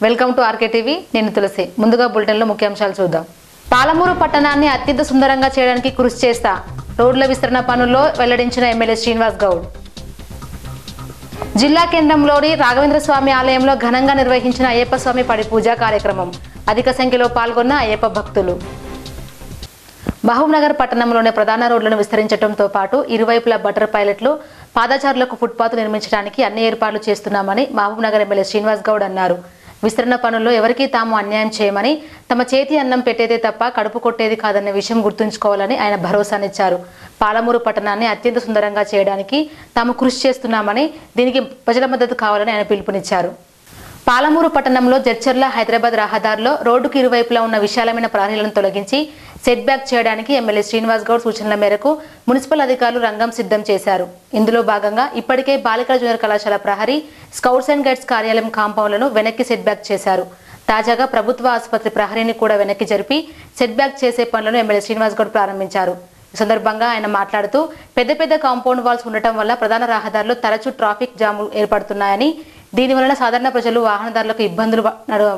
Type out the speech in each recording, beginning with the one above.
welcome to RK TV నేను తులసి ముందుగా బులెటిన్లో ముఖ్యాంశాలు చూద్దాం పాలమూరు పట్టణాన్ని అత్యంత సుందరంగా చేయడానికి కృషి చేస్తా రోడ్ల విస్తరణ పనుల్లో వెల్లడించిన ఎమ్మెల్యే శ్రీనివాస్ గౌడ్ జిల్లా కేంద్రంలోని రాఘవేంద్ర స్వామి ఆలయంలో ఘనంగా నిర్వహించిన అయ్యప్ప స్వామి పడి పూజా కార్యక్రమం అధిక సంఖ్యలో పాల్గొన్న అయ్యప్ప భక్తులు మహబూబ్నగర్ పట్టణంలోని ప్రధాన రోడ్లను విస్తరించడంతో పాటు ఇరువైపులా బటర్ పైలట్లు పాదచారులకు ఫుట్పాత్ నిర్మించడానికి అన్ని ఏర్పాట్లు చేస్తున్నామని మహబూబ్నగర్ ఎమ్మెల్యే శ్రీనివాస్ గౌడ్ అన్నారు విస్తరణ పనుల్లో ఎవరికీ తాము అన్యాయం చేయమని తమ చేతి అన్నం పెట్టేదే తప్ప కడుపు కొట్టేది కాదన్న విషయం గుర్తుంచుకోవాలని ఆయన భరోసానిచ్చారు పాలమూరు పట్టణాన్ని అత్యంత సుందరంగా చేయడానికి తాము కృషి చేస్తున్నామని దీనికి ప్రజల మద్దతు కావాలని ఆయన పిలుపునిచ్చారు పాలమూరు పట్టణంలో జడ్చర్ల హైదరాబాద్ రహదారిలో రోడ్డుకు ఇరువైపులా ఉన్న విశాలమైన ప్రహరీలను తొలగించి సెట్ బ్యాక్ చేయడానికి ఎమ్మెల్యే శ్రీనివాస్ గౌడ్ సూచనల మేరకు మున్సిపల్ అధికారులు రంగం సిద్ధం చేశారు ఇందులో భాగంగా ఇప్పటికే బాలికల జూనియర్ కళాశాల ప్రహరీ స్కౌట్స్ అండ్ గైడ్స్ కార్యాలయం కాంపౌండ్లను వెనక్కి సెట్ బ్యాక్ చేశారు తాజాగా ప్రభుత్వ ఆసుపత్రి ప్రహరీని కూడా వెనక్కి జరిపి సెట్ బ్యాక్ చేసే పనులను ఎమ్మెల్యే శ్రీనివాస్ గౌడ్ ప్రారంభించారు ఈ సందర్భంగా ఆయన మాట్లాడుతూ పెద్ద పెద్ద కాంపౌండ్ వాల్స్ ఉండటం వల్ల ప్రధాన రహదారిలో తరచూ ట్రాఫిక్ జాములు ఏర్పడుతున్నాయని దీని వలన సాధారణ ప్రజలు వాహనదారులకు ఇబ్బందులు ప- నడు-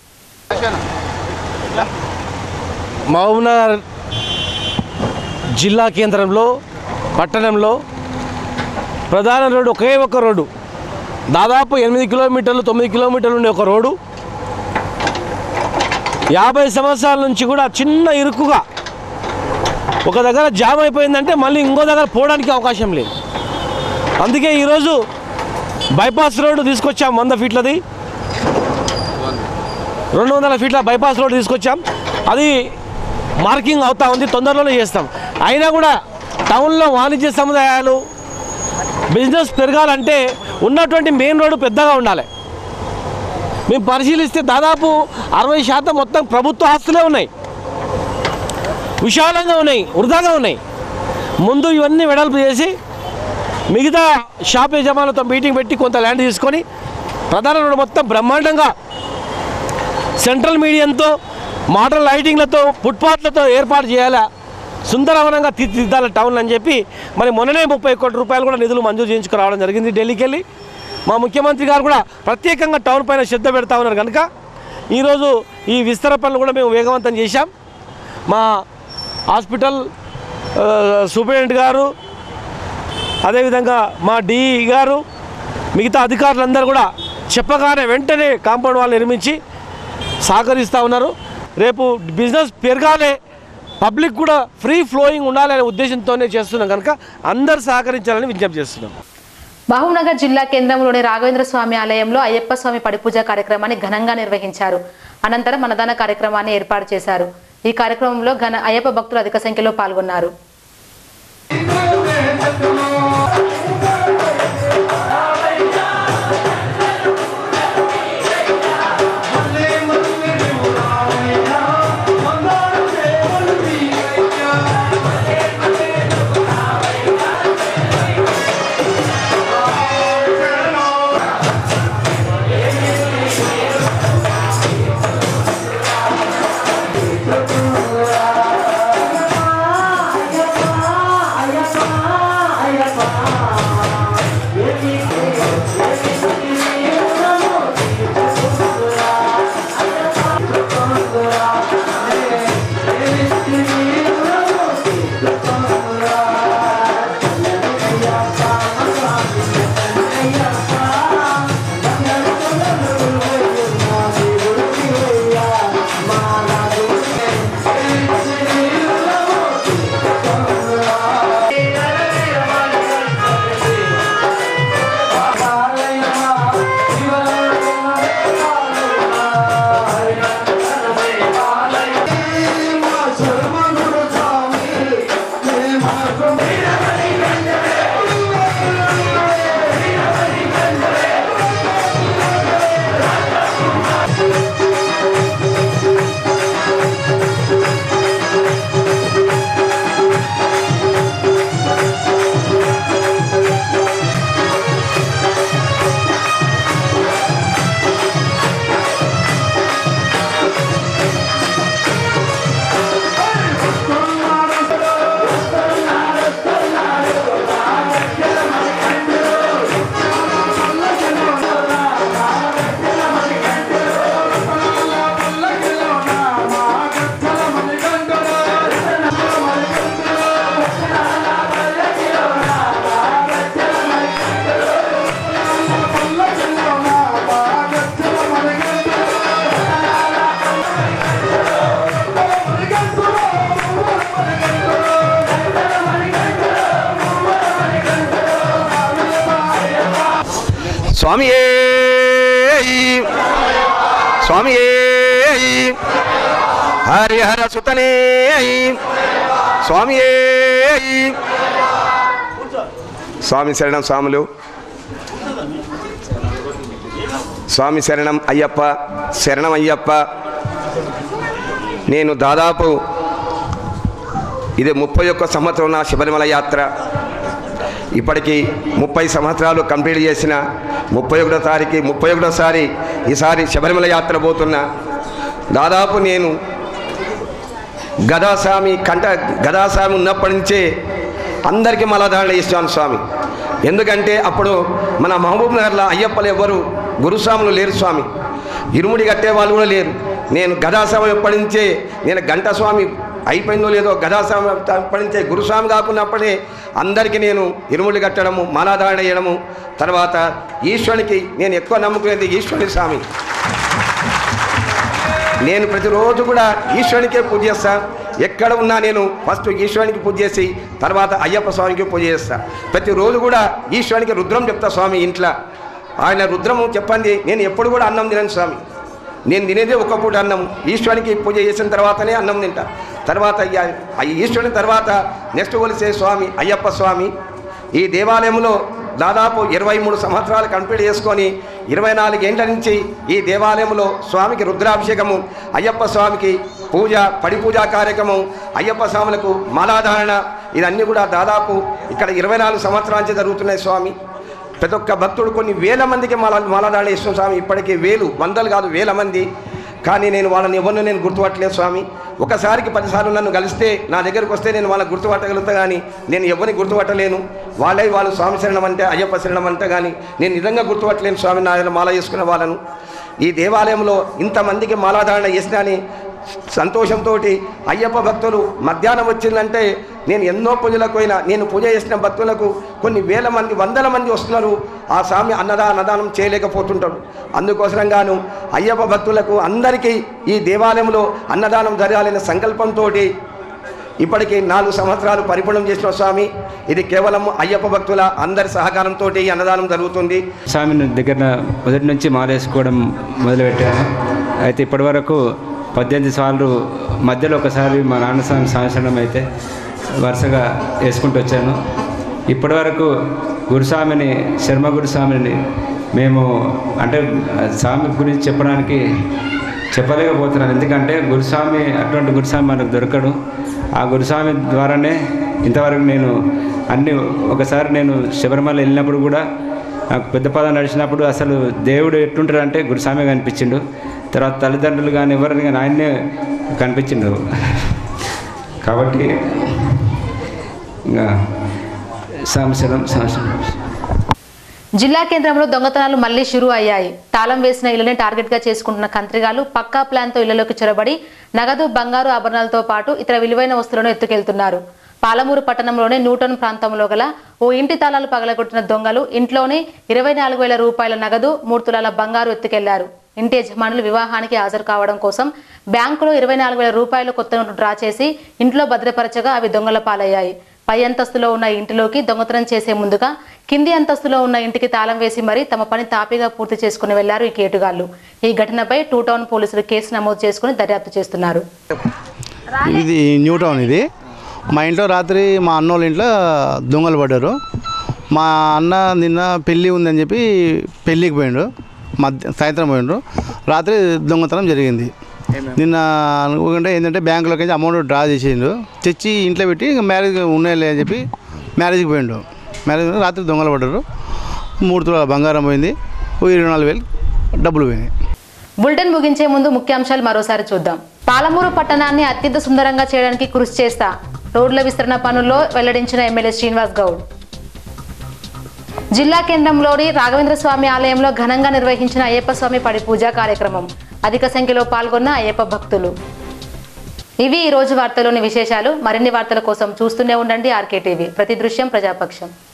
మహబూబ్నగర్ జిల్లా కేంద్రంలో పట్టణంలో ప్రధాన రోడ్డు ఒకే ఒక రోడ్డు దాదాపు ఎనిమిది కిలోమీటర్లు తొమ్మిది కిలోమీటర్లు ఉండే ఒక రోడ్డు యాభై సంవత్సరాల నుంచి కూడా చిన్న ఇరుకుగా ఒక దగ్గర జామ్ అయిపోయిందంటే మళ్ళీ ఇంకో దగ్గర పోవడానికి అవకాశం లేదు అందుకే ఈరోజు బైపాస్ రోడ్డు తీసుకొచ్చాం వంద ఫీట్లది రెండు వందల ఫీట్ల బైపాస్ రోడ్ తీసుకొచ్చాం అది మార్కింగ్ అవుతా ఉంది తొందరలోనే చేస్తాం అయినా కూడా టౌన్లో వాణిజ్య సముదాయాలు బిజినెస్ పెరగాలంటే ఉన్నటువంటి మెయిన్ రోడ్డు పెద్దగా ఉండాలి మేము పరిశీలిస్తే దాదాపు అరవై శాతం మొత్తం ప్రభుత్వ ఆస్తులే ఉన్నాయి విశాలంగా ఉన్నాయి వృధాగా ఉన్నాయి ముందు ఇవన్నీ వెడల్పు చేసి మిగతా షాప్ యజమానులతో మీటింగ్ పెట్టి కొంత ల్యాండ్ తీసుకొని ప్రధాన రోడ్డు మొత్తం బ్రహ్మాండంగా సెంట్రల్ మీడియంతో మోడల్ లైటింగ్లతో ఫుట్పాత్లతో ఏర్పాటు చేయాలా సుందరవనంగా తీర్చిదిద్దాల టౌన్ అని చెప్పి మరి మొన్ననే ముప్పై కోట్ల రూపాయలు కూడా నిధులు మంజూరు చేయించుకురావడం జరిగింది ఢిల్లీకి వెళ్ళి మా ముఖ్యమంత్రి గారు కూడా ప్రత్యేకంగా టౌన్ పైన శ్రద్ధ పెడతా ఉన్నారు కనుక ఈరోజు ఈ విస్తరణ పనులు కూడా మేము వేగవంతం చేశాం మా హాస్పిటల్ ఆ, సూపరింటెండెంట్ గారు అదేవిధంగా మా డిఈ గారు మిగతా అధికారులందరూ కూడా చెప్పగానే వెంటనే కాంపౌండ్ వాళ్ళు నిర్మించి సహకరిస్తూ ఉన్నారు రేపు బిజినెస్ పెరగాలి పబ్లిక్ కూడా ఫ్రీ ఫ్లోయింగ్ ఉండాలనే ఉద్దేశంతోనే చేస్తున్నాం కనుక అందరు సహకరించాలని విజ్ఞప్తి చేస్తున్నాం మహబూబ్నగర్ జిల్లా కేంద్రంలోని రాఘవేంద్ర స్వామి ఆలయంలో అయ్యప్ప స్వామి పడిపూజ కార్యక్రమాన్ని ఘనంగా నిర్వహించారు అనంతరం అన్నదాన కార్యక్రమాన్ని ఏర్పాటు చేశారు ఈ కార్యక్రమంలో ఘన అయ్యప్ప భక్తులు అధిక సంఖ్యలో పాల్గొన్నారు అయ్యప్ప స్వామియే స్వామియే హరిహర సుతనే స్వామియే స్వామి శరణం స్వాములు స్వామి శరణం అయ్యప్ప శరణం అయ్యప్ప నేను దాదాపు ఇది ముప్పై ఒక్క సంవత్సరం నా శబరిమల యాత్ర ఇప్పటికి ముప్పై సంవత్సరాలు కంప్లీట్ చేసిన ముప్పై ఒకటో తారీఖు ముప్పై ఒకటోసారి ఈసారి శబరిమల యాత్ర పోతున్నా దాదాపు నేను గదాస్వామి కంట గదాస్వామి ఉన్నప్పటి నుంచే అందరికీ మలదారులు ఇస్తాను స్వామి ఎందుకంటే అప్పుడు మన మహబూబ్ నగర్లో అయ్యప్పలు ఎవ్వరు గురుస్వాములు లేరు స్వామి ఇరుముడి కట్టే వాళ్ళు కూడా లేరు నేను గదాస్వామి ఎప్పటి నుంచే నేను గంట స్వామి అయిపోయిందో లేదో గదాస్వామి అప్పటి నుంచే గురుస్వామి కాకున్నప్పుడే అందరికీ నేను ఇరుముడి కట్టడము మాలాధారణ చేయడము తర్వాత ఈశ్వరునికి నేను ఎక్కువ నమ్ముకునేది ఈశ్వరుని స్వామి నేను ప్రతిరోజు కూడా ఈశ్వరునికే పూజ చేస్తా ఎక్కడ ఉన్నా నేను ఫస్ట్ ఈశ్వరునికి పూజ చేసి తర్వాత అయ్యప్ప స్వామికి పూజ చేస్తా ప్రతిరోజు కూడా ఈశ్వరునికి రుద్రం చెప్తా స్వామి ఇంట్లో ఆయన రుద్రము చెప్పండి నేను ఎప్పుడు కూడా అన్నం తినను స్వామి నేను తినేదే ఒక్క పూట అన్నం ఈశ్వరునికి పూజ చేసిన తర్వాతనే అన్నం తింటా తర్వాత ఇయ్య- ఆ ఈశ్వరుని తర్వాత నెక్స్ట్ కొలిసే స్వామి అయ్యప్ప స్వామి ఈ దేవాలయంలో దాదాపు ఇరవై మూడు సంవత్సరాలు కంప్లీట్ చేసుకొని ఇరవై నాలుగేండ్ల నుంచి ఈ దేవాలయంలో స్వామికి రుద్రాభిషేకము అయ్యప్ప స్వామికి పూజ పడి పూజా కార్యక్రమం అయ్యప్ప స్వాములకు మాలాధారణ ఇదన్నీ కూడా దాదాపు ఇక్కడ ఇరవై నాలుగు సంవత్సరాల నుంచి జరుగుతున్నాయి స్వామి ప్రతి ఒక్క భక్తుడు కొన్ని వేల మందికి మాల మాలాధారణ ఇస్తున్నాం స్వామి ఇప్పటికీ వేలు వందలు కాదు వేల మంది కానీ నేను వాళ్ళని ఎవరిని నేను గుర్తుపట్టలేదు స్వామి ఒకసారికి పదిసార్లు నన్ను కలిస్తే నా దగ్గరకు వస్తే నేను వాళ్ళని గుర్తుపట్టగలుగుతా కానీ నేను ఎవరిని గుర్తుపట్టలేను వాళ్ళే వాళ్ళు స్వామి శరణం అంటే అయ్యప్ప శరణం అంటే కానీ నేను నిజంగా గుర్తుపట్టలేను స్వామి నా దగ్గర మాల చేసుకున్న వాళ్ళను ఈ దేవాలయంలో ఇంతమందికి మాలాధారణ చేసినాని సంతోషంతో అయ్యప్ప భక్తులు మధ్యాహ్నం వచ్చిందంటే నేను ఎన్నో పూజలకు పోయినా నేను పూజ చేసిన భక్తులకు కొన్ని వేల మంది వందల మంది వస్తున్నారు ఆ స్వామి అన్నదా అన్నదానం చేయలేకపోతుంటాడు అందుకోసంగాను అయ్యప్ప భక్తులకు అందరికీ ఈ దేవాలయంలో అన్నదానం జరగాలనే సంకల్పంతో ఇప్పటికి నాలుగు సంవత్సరాలు పరిపూర్ణం చేసిన స్వామి ఇది కేవలం అయ్యప్ప భక్తుల అందరి సహకారంతో ఈ అన్నదానం జరుగుతుంది స్వామి దగ్గర మొదటి నుంచి మాలేసుకోవడం మొదలుపెట్టాను అయితే ఇప్పటి వరకు పద్దెనిమిది సార్లు మధ్యలో ఒకసారి మా నాన్న స్వామి సంవత్సరం అయితే వరుసగా వేసుకుంటూ వచ్చాను ఇప్పటి వరకు గురుస్వామిని శర్మ గురుస్వామిని మేము అంటే స్వామి గురించి చెప్పడానికి చెప్పలేకపోతున్నాను ఎందుకంటే గురుస్వామి అటువంటి గురుస్వామి మనకు దొరకడు ఆ గురుస్వామి ద్వారానే ఇంతవరకు నేను అన్ని ఒకసారి నేను శబరిమల వెళ్ళినప్పుడు కూడా నాకు పెద్ద పదం నడిచినప్పుడు అసలు దేవుడు ఎట్లుంటాడు అంటే గురుస్వామి కనిపించిండు తర్వాత తల్లిదండ్రులు కానీ ఎవరిని కానీ ఆయన్నే కనిపించిండు కాబట్టి ఇంకా సంవత్సరం సంవత్సరం జిల్లా కేంద్రంలో దొంగతనాలు మళ్లీ షురూ అయ్యాయి తాళం వేసిన ఇళ్లని టార్గెట్ గా చేసుకుంటున్న కంత్రిగాలు పక్కా ప్లాన్ తో ఇళ్లలోకి చొరబడి నగదు బంగారు ఆభరణాలతో పాటు ఇతర విలువైన వస్తువులను ఎత్తుకెళ్తున్నారు పాలమూరు పట్టణంలోని న్యూటన్ ప్రాంతంలో గల ఓ ఇంటి తాళాలు పగలగొట్టిన దొంగలు ఇంట్లోనే ఇరవై నాలుగు వేల రూపాయల నగదు మూడు తులాల బంగారు ఎత్తుకెళ్లారు ఇంటి యజమానులు వివాహానికి హాజరు కావడం కోసం బ్యాంకులో ఇరవై నాలుగు వేల రూపాయలు కొత్త నోటు డ్రా చేసి ఇంట్లో భద్రపరచగా అవి దొంగల పాలయ్యాయి పై అంతస్తులో ఉన్న ఇంటిలోకి దొంగతనం చేసే ముందుగా కింది అంతస్తులో ఉన్న ఇంటికి తాళం వేసి మరీ తమ పని తాపీగా పూర్తి చేసుకుని వెళ్లారు ఈ కేటుగాళ్లు ఈ ఘటనపై టూ టౌన్ పోలీసులు కేసు నమోదు చేసుకుని దర్యాప్తు చేస్తున్నారు ఇది న్యూ టౌన్ ఇది మా ఇంట్లో రాత్రి మా అన్నోళ్ళ ఇంట్లో దొంగలు పడ్డారు మా అన్న నిన్న పెళ్ళి ఉందని చెప్పి పెళ్ళికి పోయిండు మధ్య సాయంత్రం పోయిండు రాత్రి దొంగతనం జరిగింది నిన్న అనుకుంటే ఏంటంటే బ్యాంకులోకి వెళ్ళి అమౌంట్ డ్రా చేసిండు తెచ్చి ఇంట్లో పెట్టి ఇంకా మ్యారేజ్ ఉన్నాయిలే అని చెప్పి మ్యారేజ్కి పోయిండు మ్యారేజ్ రాత్రి దొంగలు పడ్డారు మూడు తులాల బంగారం పోయింది ఓ ఇరవై నాలుగు వేలు డబ్బులు పోయినాయి బులెటిన్ ముగించే ముందు ముఖ్యాంశాలు మరోసారి చూద్దాం పాలమూరు పట్టణాన్ని అత్యంత సుందరంగా చేయడానికి కృషి చేస్తా రోడ్ల విస్తరణ పనుల్లో వెల్లడించిన ఎమ్మెల్యే శ్రీనివాస్ గౌడ్ జిల్లా కేంద్రంలోని రాఘవేంద్ర స్వామి ఆలయంలో ఘనంగా నిర్వహించిన అయ్యప్ప స్వామి పడి పూజా కార్యక్రమం అధిక సంఖ్యలో పాల్గొన్న అయ్యప్ప భక్తులు ఇవి ఈ రోజు వార్తలోని విశేషాలు మరిన్ని వార్తల కోసం చూస్తూనే ఉండండి ఆర్కే టీవీ ప్రతి దృశ్యం ప్రజాపక్షం